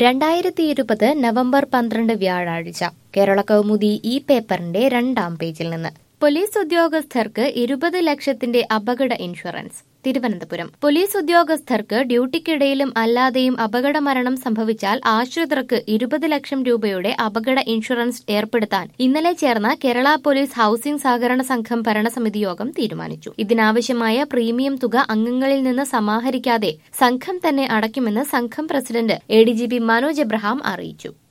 രണ്ടായിരത്തി ഇരുപത് നവംബർ പന്ത്രണ്ട് വ്യാഴാഴ്ച കേരള കൗമുദി ഈ പേപ്പറിന്റെ രണ്ടാം പേജിൽ നിന്ന് പോലീസ് ഉദ്യോഗസ്ഥർക്ക് ഇരുപത് ലക്ഷത്തിന്റെ അപകട ഇൻഷുറൻസ് തിരുവനന്തപുരം പോലീസ് ഉദ്യോഗസ്ഥർക്ക് ഡ്യൂട്ടിക്കിടയിലും അല്ലാതെയും അപകട മരണം സംഭവിച്ചാൽ ആശ്രിതർക്ക് ഇരുപത് ലക്ഷം രൂപയുടെ അപകട ഇൻഷുറൻസ് ഏർപ്പെടുത്താൻ ഇന്നലെ ചേർന്ന കേരള പോലീസ് ഹൌസിംഗ് സഹകരണ സംഘം ഭരണസമിതി യോഗം തീരുമാനിച്ചു ഇതിനാവശ്യമായ പ്രീമിയം തുക അംഗങ്ങളിൽ നിന്ന് സമാഹരിക്കാതെ സംഘം തന്നെ അടയ്ക്കുമെന്ന് സംഘം president A D G P Manoj Abraham അറിയിച്ചു